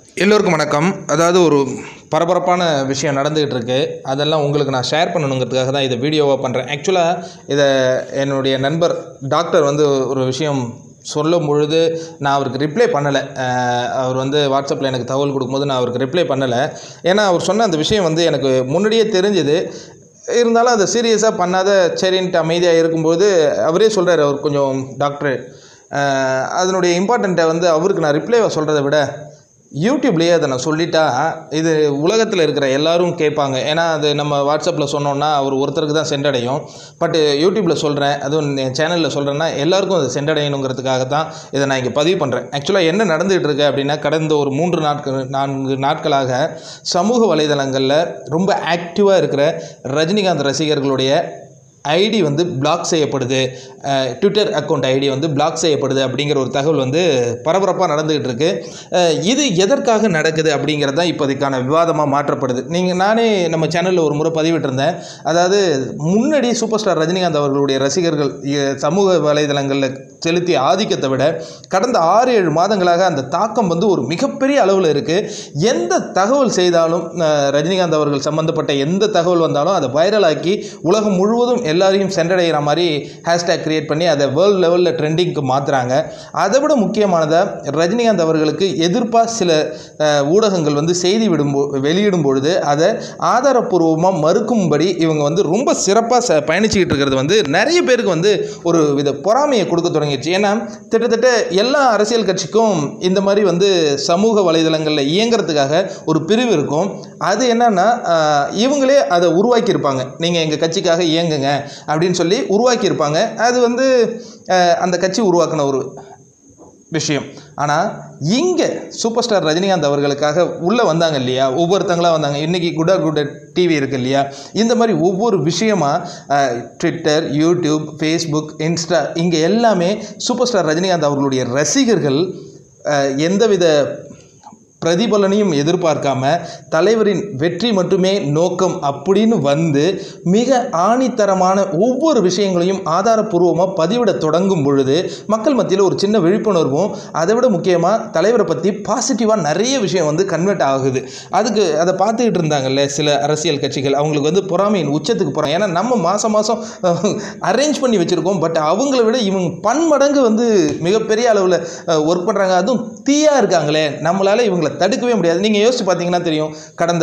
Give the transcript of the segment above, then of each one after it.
எல்லோருக்கும் வணக்கம் அதாவது ஒரு பரபரப்பான விஷயம் நடந்துகிட்டு இருக்கு அதெல்லாம் உங்களுக்கு நான் ஷேர் பண்ணணுங்கிறதுக்காக தான் இதை வீடியோவாக பண்ணுறேன் ஆக்சுவலாக இதை என்னுடைய நண்பர் டாக்டர் வந்து ஒரு விஷயம் சொல்லும் பொழுது நான் அவருக்கு ரிப்ளை பண்ணலை அவர் வந்து வாட்ஸ்அப்பில் எனக்கு தகவல் கொடுக்கும்போது நான் அவருக்கு ரிப்ளை பண்ணலை ஏன்னா அவர் சொன்ன அந்த விஷயம் வந்து எனக்கு முன்னாடியே தெரிஞ்சுது இருந்தாலும் அதை சீரியஸாக பண்ணாத சரின்ட்டு அமைதியாக இருக்கும்போது அவரே சொல்கிறார் அவர் கொஞ்சம் டாக்டர் அதனுடைய இம்பார்ட்டண்ட்டை வந்து அவருக்கு நான் ரிப்ளை சொல்கிறத விட யூடியூப்லேயே அதை நான் சொல்லிட்டா இது உலகத்தில் இருக்கிற எல்லாரும் கேட்பாங்க ஏன்னா அது நம்ம வாட்ஸ்அப்பில் சொன்னோன்னா அவர் ஒருத்தருக்கு தான் சென்றடையும் பட் யூடியூப்பில் சொல்கிறேன் அதுவும் என் சேனலில் சொல்கிறேன்னா எல்லாருக்கும் அது சென்றடையணுங்கிறதுக்காக தான் இதை நான் இங்கே பதிவு பண்ணுறேன் ஆக்சுவலாக என்ன நடந்துகிட்டு இருக்கு அப்படின்னா கடந்த ஒரு மூன்று நாட்கள் நான்கு நாட்களாக சமூக வலைதளங்களில் ரொம்ப ஆக்டிவாக இருக்கிற ரஜினிகாந்த் ரசிகர்களுடைய ஐடி வந்து பிளாக் செய்யப்படுது அஹ், ட்விட்டர் அக்கௌண்ட் ஐடி வந்து பிளாக் செய்யப்படுது அப்படிங்கிற ஒரு தகவல் வந்து பரபரப்பாக நடந்துகிட்டு இருக்கு அஹ், இது எதற்காக நடக்குது அப்படிங்கிறது தான் இப்போதைக்கான விவாதமாக மாற்றப்படுது நீங்கள் நானே நம்ம சேனலில் ஒரு முறை பதிவிட்டிருந்தேன் அதாவது முன்னாடி சூப்பர் ஸ்டார் ரஜினிகாந்த் அவர்களுடைய ரசிகர்கள் இ- சமூக வலைதளங்களில் செலுத்திய ஆதிக்கத்தை விட கடந்த ஆறு ஏழு மாதங்களாக அந்த தாக்கம் வந்து ஒரு மிகப்பெரிய அளவில் இருக்குது எந்த தகவல் செய்தாலும் அஹ், ரஜினிகாந்த் அவர்கள் சம்மந்தப்பட்ட எந்த தகவல் வந்தாலும் அதை வைரலாக்கி உலகம் முழுவதும் எல்லாரையும் சென்றடைகிற மாதிரி ஹேஷ்டேக் கிரியேட் பண்ணி அதை வேர்ல்டு லெவலில் ட்ரெண்டிங்க்கு மாற்றுறாங்க அதை விட முக்கியமானதாக ரஜினிகாந்த் அவர்களுக்கு எதிர்ப்பாக சில அஹ், ஊடகங்கள் வந்து செய்தி விடும்போ வெளியிடும் பொழுது அதை ஆதாரப்பூர்வமாக மறுக்கும்படி இவங்க வந்து ரொம்ப சிறப்பாக ச பயணிச்சுக்கிட்டு இருக்கிறது வந்து நிறைய பேருக்கு வந்து ஒரு வித பொறாமையை கொடுக்க தொடங்கிடுச்சு ஏன்னா கிட்டத்தட்ட எல்லா அரசியல் கட்சிக்கும் இந்த மாதிரி வந்து சமூக வலைதளங்களில் இயங்குறதுக்காக ஒரு பிரிவு இருக்கும் அது என்னன்னா ஆஹ், இவங்களே அதை உருவாக்கியிருப்பாங்க நீங்கள் எங்கள் கட்சிக்காக இயங்குங்க அப்படின்னு சொல்லி உருவாக்கியிருப்பாங்க அது வந்து ஆஹ், அந்த கட்சி உருவாக்கின ஒரு விஷயம் ஆனால் இங்கே சூப்பர் ஸ்டார் ரஜினிகாந்த் அவர்களுக்காக உள்ளே வந்தாங்க இல்லையா ஒவ்வொருத்தங்களாக வந்தாங்க இன்றைக்கி குடா குட டிவி இருக்கு இல்லையா இந்த மாதிரி ஒவ்வொரு விஷயமா அஹ், ட்விட்டர் யூடியூப் ஃபேஸ்புக் இன்ஸ்டா இங்கே எல்லாமே சூப்பர் ஸ்டார் ரஜினிகாந்த் அவர்களுடைய ரசிகர்கள் அஹ், எந்தவித பிரதிபலனையும் எதிர்பார்க்காம தலைவரின் வெற்றி மட்டுமே நோக்கம் அப்படின்னு வந்து மிக ஆணித்தரமான ஒவ்வொரு விஷயங்களையும் ஆதாரப்பூர்வமாக பதிவிட தொடங்கும் பொழுது மக்கள் மத்தியில் ஒரு சின்ன விழிப்புணர்வும் அதை விட முக்கியமாக தலைவரை பற்றி பாசிட்டிவாக நிறைய விஷயம் வந்து கன்வெர்ட் ஆகுது அதுக்கு அதை பார்த்துக்கிட்டு இருந்தாங்கல்ல சில அரசியல் கட்சிகள் அவங்களுக்கு வந்து பொறாமையின் உச்சத்துக்கு போகிறாங்க ஏன்னா நம்ம மாதம் மாதம் அரேஞ்ச் பண்ணி வச்சுருக்கோம் பட் அவங்கள விட இவங்க பன்மடங்கு வந்து மிகப்பெரிய அளவில் ஒர்க் பண்ணுறாங்க அதுவும் தீயாக இருக்காங்களே நம்மளால் இவங்களை தடுக்கவே முடியாது நீங்கள் யோசிச்சு பார்த்தீங்கன்னா தெரியும் கடந்த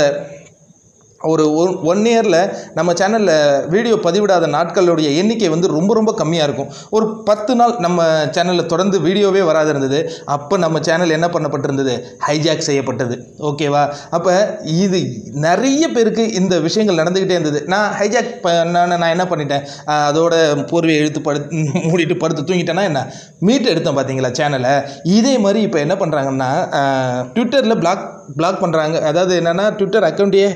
ஒரு ஒன் இயரில் நம்ம சேனலில் வீடியோ பதிவிடாத நாட்களுடைய எண்ணிக்கை வந்து ரொம்ப ரொம்ப கம்மியாக இருக்கும் ஒரு பத்து நாள் நம்ம சேனலில் தொடர்ந்து வீடியோவே வராது இருந்தது அப்போ நம்ம சேனல் என்ன பண்ணப்பட்டிருந்தது ஹைஜாக் செய்யப்பட்டது ஓகேவா அப்போ இது நிறைய பேருக்கு இந்த விஷயங்கள் நடந்துக்கிட்டே இருந்தது நான் ஹைஜாக் நான் நான் என்ன பண்ணிட்டேன் ஆஹ் அதோட போர்வையை இழுத்து படுத்து மூடிட்டு படுத்து தூங்கிட்டேன்னா என்ன மீட் எடுத்தேன் பார்த்தீங்களா சேனலை இதே மாதிரி இப்போ என்ன பண்ணுறாங்கன்னா ட்விட்டரில் பிளாக் பிளாக் பண்ணுறாங்க அதாவது என்னென்னா ட்விட்டர் அக்கௌண்ட்டையே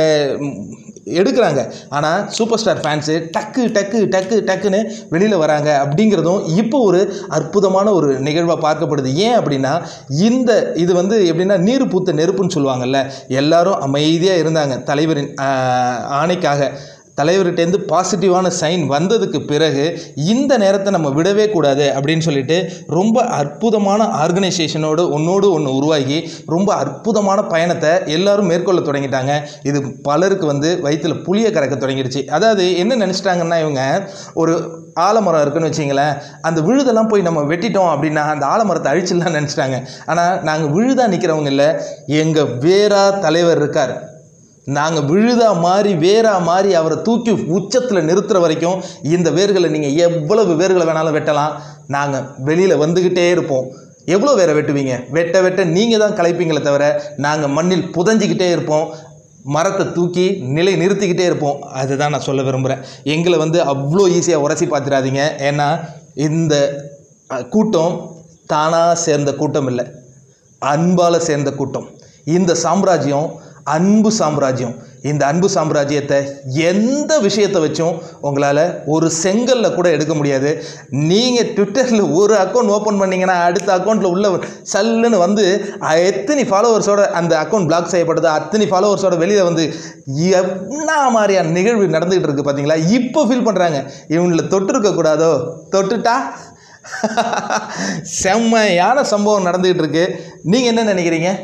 எடுக்கிறாங்க ஆனால் சூப்பர் ஸ்டார் ஃபேன்ஸு டக்கு டக்கு டக்கு டக்குன்னு வெளியில் வராங்க அப்படிங்கிறதும் இப்போ ஒரு அற்புதமான ஒரு நிகழ்வாக பார்க்கப்படுது ஏன் அப்படின்னா இந்த இது வந்து எப்படின்னா நீர் பூத்த நெருப்புன்னு சொல்லுவாங்கல்ல எல்லாரும் அமைதியாக இருந்தாங்க தலைவரின் ஆஹ், ஆணைக்காக தலைவர்கிட்டேருந்து பாசிட்டிவான சைன் வந்ததுக்கு பிறகு இந்த நேரத்தை நம்ம விடவே கூடாது அப்படின்னு சொல்லிட்டு ரொம்ப அற்புதமான ஆர்கனைசேஷனோடு ஒன்றோடு ஒன்று உருவாகி ரொம்ப அற்புதமான பயணத்தை எல்லாரும் மேற்கொள்ள தொடங்கிட்டாங்க இது பலருக்கு வந்து வயிற்றில் புளிய கறக்க தொடங்கிடுச்சு அதாவது என்ன நினச்சிட்டாங்கன்னா இவங்க ஒரு ஆலமரம் இருக்குன்னு வச்சிங்களேன் அந்த விழுதெல்லாம் போய் நம்ம வெட்டிட்டோம் அப்படின்னா அந்த ஆலமரத்தை அழிச்சிடலாம் நினச்சிட்டாங்க ஆனால் நாங்கள் விழுதா நிற்கிறவங்க இல்லை எங்கள் வேறா தலைவர் இருக்கார் நாங்கள் விழுதா மாறி வேரா மாறி அவரை தூக்கி உச்சத்தில் நிறுத்துற வரைக்கும் இந்த வேர்களை நீங்கள் எவ்வளவு வேர்களை வேணாலும் வெட்டலாம் நாங்கள் வெளியில் வந்துக்கிட்டே இருப்போம் எவ்வளோ வேரை வெட்டுவீங்க வெட்ட வெட்ட நீங்கள் தான் கலைப்பீங்களே தவிர நாங்கள் மண்ணில் புதஞ்சிக்கிட்டே இருப்போம் மரத்தை தூக்கி நிலை நிறுத்திக்கிட்டே இருப்போம் அதுதான் நான் சொல்ல விரும்புகிறேன் எங்களை வந்து அவ்வளோ ஈஸியாக உரசி பார்த்துடாதீங்க ஏன்னா இந்த அஹ், கூட்டம் தானாக சேர்ந்த கூட்டம் இல்லை அன்பால் சேர்ந்த கூட்டம் இந்த சாம்ராஜ்யம் அன்பு சாம்ராஜ்யம் இந்த அன்பு சாம்ராஜ்யத்தை எந்த விஷயத்தை வச்சும் உங்களால் ஒரு செங்கல்ல கூட எடுக்க முடியாது நீங்கள் ட்விட்டரில் ஒரு அக்கௌண்ட் ஓப்பன் பண்ணீங்கன்னா அடுத்த அக்கௌண்ட்டில் உள்ள சல்லுன்னு வந்து அஹ், எத்தனை ஃபாலோவர்ஸோட அந்த அக்கௌண்ட் பிளாக் செய்யப்படுது அத்தனை ஃபாலோவர்ஸோட வெளியில் வந்து என்ன மாதிரியான நிகழ்வு நடந்துகிட்டு இருக்கு பார்த்தீங்களா இப்போ ஃபீல் பண்ணுறாங்க இவங்களை தொட்டிருக்க கூடாதோ தொட்டுட்டா செம்மையான சம்பவம் நடந்துகிட்டு இருக்கு நீங்கள் என்ன நினைக்கிறீங்க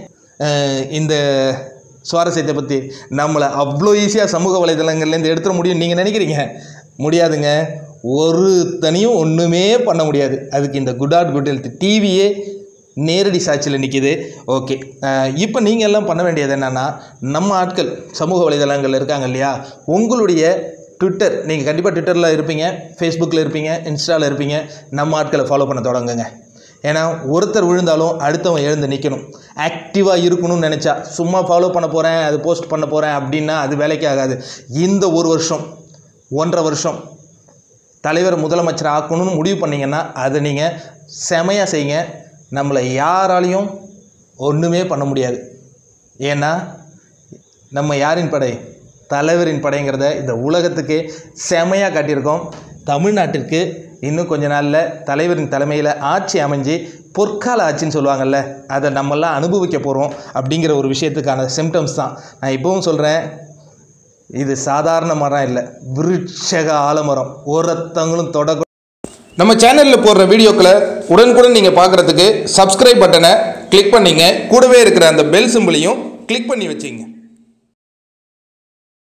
அஹ், இந்த சுவாரஸ்யத்தை பற்றி நம்மளை அவ்வளோ ஈஸியாக சமூக வலைதளங்கள்லேருந்து எடுத்துட முடியும் நீங்கள் நினைக்கிறீங்க முடியாதுங்க ஒரு தனியும் ஒன்றுமே பண்ண முடியாது அதுக்கு இந்த குட் ஆட் குட் ஹெல்த் டிவியே நேரடி சாட்சியில் நிற்கிது ஓகே இப்போ நீங்கள் எல்லாம் பண்ண வேண்டியது என்னென்னா நம்ம ஆட்கள் சமூக வலைதளங்கள் இருக்காங்க இல்லையா உங்களுடைய ட்விட்டர் நீங்கள் கண்டிப்பாக ட்விட்டரில் இருப்பீங்க ஃபேஸ்புக்கில் இருப்பீங்க இன்ஸ்டாவில் இருப்பீங்க நம்ம ஆட்களை ஃபாலோ பண்ண தொடங்குங்க ஏன்னா ஒருத்தர் விழுந்தாலும் அடுத்தவன் எழுந்து நிற்கணும் ஆக்டிவாக இருக்கணும்னு நினச்சா சும்மா ஃபாலோ பண்ண போகிறேன் அது போஸ்ட் பண்ண போகிறேன் அப்படின்னா அது வேலைக்கு ஆகாது இந்த ஒரு வருஷம் ஒன்றரை வருஷம் தலைவர் முதலமைச்சர் ஆக்கணும்னு முடிவு பண்ணீங்கன்னா அதை நீங்கள் செமையாக செய்யுங்க நம்மளை யாராலையும் ஒன்றுமே பண்ண முடியாது ஏன்னா நம்ம யாரின் படை தலைவரின் படைங்கிறத இந்த உலகத்துக்கே செமையாக காட்டியிருக்கோம் தமிழ்நாட்டிற்கு இன்னும் கொஞ்ச நாளில் தலைவரின் தலைமையில் ஆட்சி அமைஞ்சு பொற்கால ஆட்சின்னு சொல்லுவாங்கல்ல அதை நம்மெல்லாம் அனுபவிக்க போகிறோம் அப்படிங்கிற ஒரு விஷயத்துக்கான சிம்டம்ஸ் தான் நான் இப்போவும் சொல்கிறேன் இது சாதாரண மரம் இல்லை விருட்சக ஆலமரம் ஒருத்தவங்களும் தொட நம்ம சேனலில் போடுற வீடியோக்களை உடனுக்குடன் நீங்கள் பார்க்குறதுக்கு சப்ஸ்கிரைப் பட்டனை கிளிக் பண்ணிங்க கூடவே இருக்கிற அந்த பெல் சிம்பிளையும் கிளிக் பண்ணி வச்சிங்க